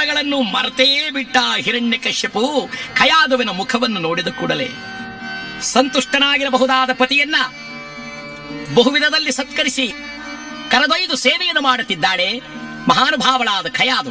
ಸಂಕಟಗಳನ್ನು ಮರೆತೇ ಬಿಟ್ಟ ಹಿರಣ್ಯಕಶ್ಯಪು ಖಯಾದುವಿನ ಮುಖವನ್ನು ನೋಡಿದ ಕೂಡಲೇ ಸಂತುಷ್ಟನಾಗಿರಬಹುದಾದ ಪತಿಯನ್ನ ಬಹುವಿಧದಲ್ಲಿ ಸತ್ಕರಿಸಿ ಕರೆದೊಯ್ದು ಸೇವೆಯನ್ನು ಮಾಡುತ್ತಿದ್ದಾಳೆ ಮಹಾನುಭಾವಳಾದ ಖಯಾದು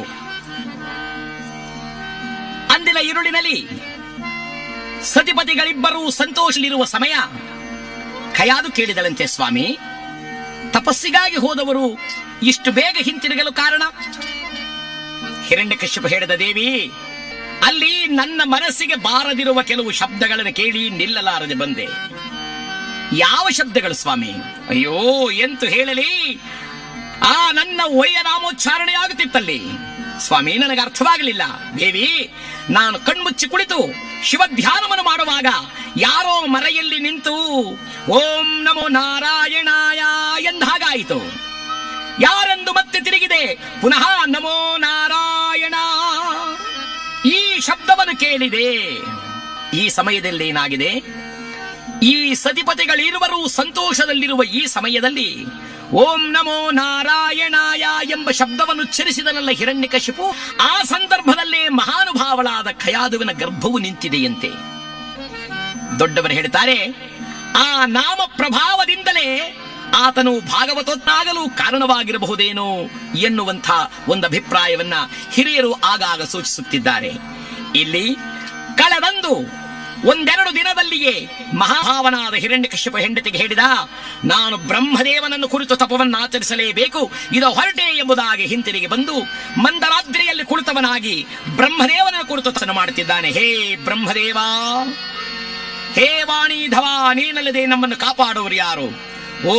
ಅಂದಿನ ಇರುಳಿನಲ್ಲಿ ಸತಿಪತಿಗಳಿಬ್ಬರೂ ಸಂತೋಷಲಿರುವ ಸಮಯ ಖಯಾದು ಕೇಳಿದಳಂತೆ ಸ್ವಾಮಿ ತಪಸ್ಸಿಗಾಗಿ ಹೋದವರು ಇಷ್ಟು ಬೇಗ ಹಿಂತಿರುಗಲು ಕಾರಣ ಹಿರಣ್ಯಕಶ್ಯಪ ಹೇಳಿದ ದೇವಿ ಅಲ್ಲಿ ನನ್ನ ಮನಸ್ಸಿಗೆ ಬಾರದಿರುವ ಕೆಲವು ಶಬ್ದಗಳನ್ನು ಕೇಳಿ ನಿಲ್ಲಲಾರದೆ ಬಂದೆ ಯಾವ ಶಬ್ದಗಳು ಸ್ವಾಮಿ ಅಯ್ಯೋ ಎಂತು ಹೇಳಲಿ ಆ ನನ್ನ ಒಯ್ಯ ನಾಮೋಚ್ಚಾರಣೆ ಆಗುತ್ತಿತ್ತಲ್ಲಿ ಸ್ವಾಮಿ ನನಗೆ ಅರ್ಥವಾಗಲಿಲ್ಲ ದೇವಿ ನಾನು ಕಣ್ಮುಚ್ಚಿ ಕುಳಿತು ಶಿವಧ್ಯಾನವನ್ನು ಮಾಡುವಾಗ ಯಾರೋ ಮರೆಯಲ್ಲಿ ನಿಂತು ಓಂ ನಮೋ ನಾರಾಯಣಾಯ ಎಂದ ಹಾಗಾಯಿತು ಯಾರೆಂದು ಮತ್ತೆ ತಿರುಗಿದೆ ಪುನಃ ನಮೋ ನಾರಾಯಣ ಈ ಶಬ್ದವನ್ನು ಕೇಳಿದೆ ಈ ಸಮಯದಲ್ಲಿ ಏನಾಗಿದೆ ಈ ಸತಿಪತಿಗಳಿರುವರು ಸಂತೋಷದಲ್ಲಿರುವ ಈ ಸಮಯದಲ್ಲಿ ಓಂ ನಮೋ ನಾರಾಯಣಾಯ ಎಂಬ ಶಬ್ದವನ್ನು ಉಚ್ಚರಿಸಿದನಲ್ಲ ಹಿರಣ್ಯಕಶಿಪು ಆ ಸಂದರ್ಭದಲ್ಲೇ ಮಹಾನುಭಾವಳಾದ ಖಯಾದುವಿನ ಗರ್ಭವು ನಿಂತಿದೆಯಂತೆ ದೊಡ್ಡವರು ಹೇಳ್ತಾರೆ ಆ ನಾಮ ಪ್ರಭಾವದಿಂದಲೇ ಆತನು ಭಾಗವತೋತ್ತಾಗಲು ಕಾರಣವಾಗಿರಬಹುದೇನೋ ಎನ್ನುವಂಥ ಒಂದು ಅಭಿಪ್ರಾಯವನ್ನ ಹಿರಿಯರು ಆಗಾಗ ಸೂಚಿಸುತ್ತಿದ್ದಾರೆ ಇಲ್ಲಿ ಕಳೆದಂದು ಒಂದೆರಡು ದಿನದಲ್ಲಿಯೇ ಮಹಾಭಾವನಾದ ಹಿರಣ್ಯಕಶ್ಯಪ ಹೆಂಡತಿಗೆ ಹೇಳಿದ ನಾನು ಬ್ರಹ್ಮದೇವನನ್ನು ಕುರಿತು ತಪವನ್ನು ಆಚರಿಸಲೇಬೇಕು ಇದು ಹೊರಟೆ ಎಂಬುದಾಗಿ ಹಿಂತಿರುಗಿ ಬಂದು ಮಂದರಾದ್ರಿಯಲ್ಲಿ ಕುಳಿತವನಾಗಿ ಬ್ರಹ್ಮದೇವನ ಕುರಿತು ತಪಸ್ಸನ್ನು ಮಾಡುತ್ತಿದ್ದಾನೆ ಹೇ ಬ್ರಹ್ಮದೇವ ಹೇ ವಾಣಿಧವ ನೀನಲ್ಲದೆ ನಮ್ಮನ್ನು ಕಾಪಾಡುವರು ಯಾರು